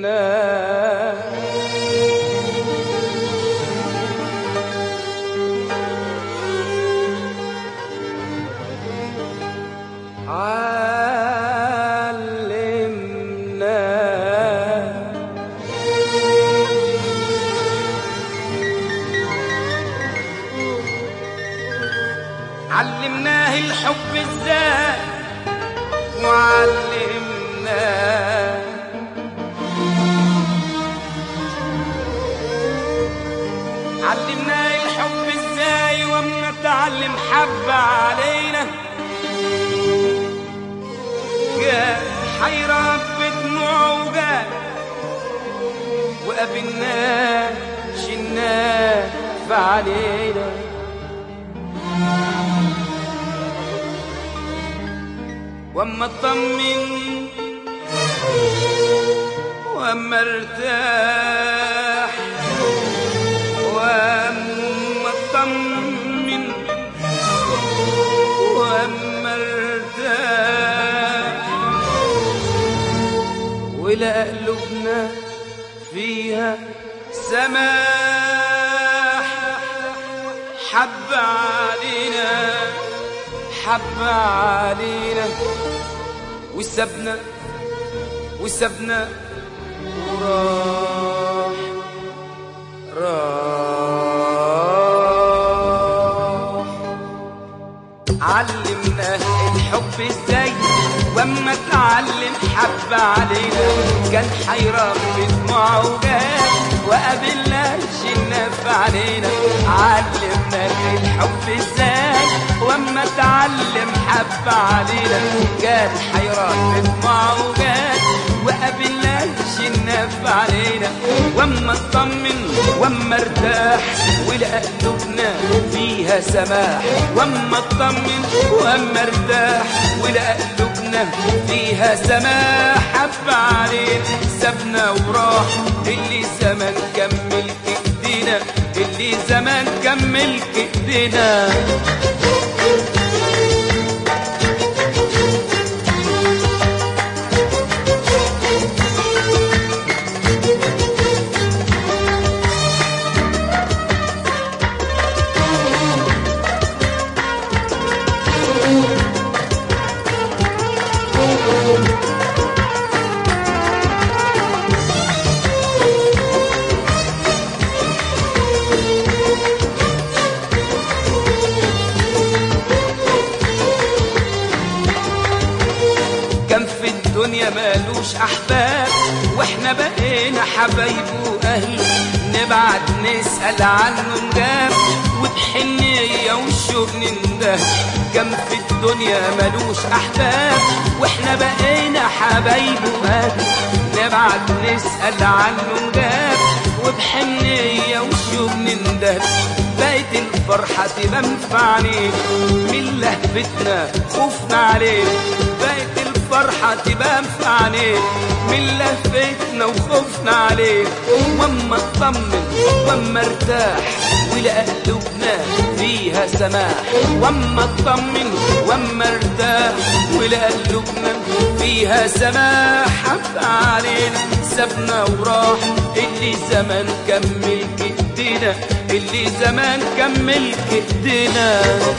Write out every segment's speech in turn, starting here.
علمنا علمناه الحب ازاي وعلمناه علمناه الحب ازاي واما تعلم حب علينا جاء حيرة بدموعه وجاء وقابلناه شلناه فعلينا واما اطمن واما ارتاح واما اطمن واما ارتاح ولا قلوبنا فيها سماح حب علينا حب علينا وسبنا وسبنا وراح راح علمنا الحب ازاي واما اتعلم حب علينا كان حيران بدموعه وجاه وقابلنا الجنة علينا علمنا الحب ازاي واما اتعلم حب علينا كان حيران بدموعه وجاه وقابلنا الجنة علينا واما اطمن واما ارتاح ولقى قلوبنا فيها سماح واما اطمن واما ارتاح ولقى قلوبنا فيها سماح حب علينا سابنا وراح اللي زمان كمل ايدينا اللي زمان كمل ايدينا كان في الدنيا مالوش احباب واحنا بقينا حبايب واهل نبعت نسال عنه نجاب وبحنيه وشوق ننده كان في الدنيا مالوش احباب واحنا بقينا حبايب واهل نبعت نسال عنه نجاب وبحنيه وشوق ننده بقت الفرحة تبان في عينيك من لهفتنا خوفنا عليك بقت الفرحة تبان في عينيك من لهفتنا وخوفنا عليك واما اطمن واما ارتاح ولقى قلوبنا فيها سماح واما اطمن واما ارتاح ولقى قلوبنا فيها سماح حب علينا سابنا وراح اللي زمان كمل ايدينا اللي زمان كمل ايدينا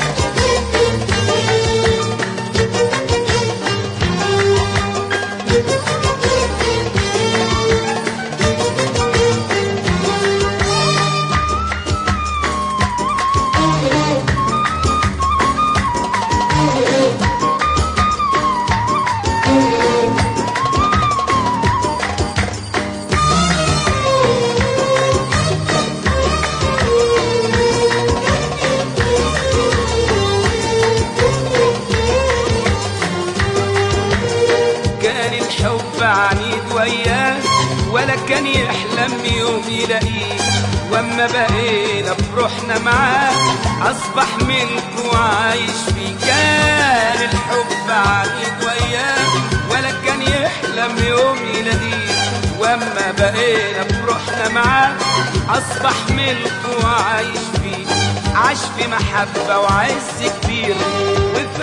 كان الحب عنيد وياه ولا كان يحلم يوم يلاقيه واما بقينا بروحنا معاه اصبح ملك وعايش فيه كان الحب عنيد وياه ولا كان يحلم يوم يلاقيه واما بقينا بروحنا معاه اصبح ملك وعايش فيه عاش في محبة وعز كبير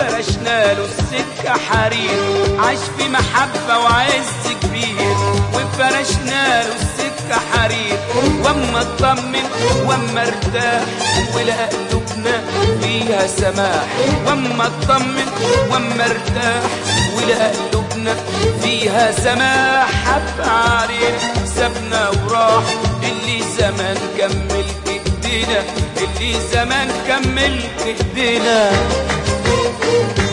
وفرشنا له السكة حرير عاش في محبة وعز كبير فرشنا له السكة حرير واما اطمن واما ارتاح ولقى قلوبنا فيها سماح واما اطمن واما ارتاح ولقى قلوبنا فيها سماح حب علينا سابنا وراح اللي زمان كمل ايدينا اللي زمان كمل ايدينا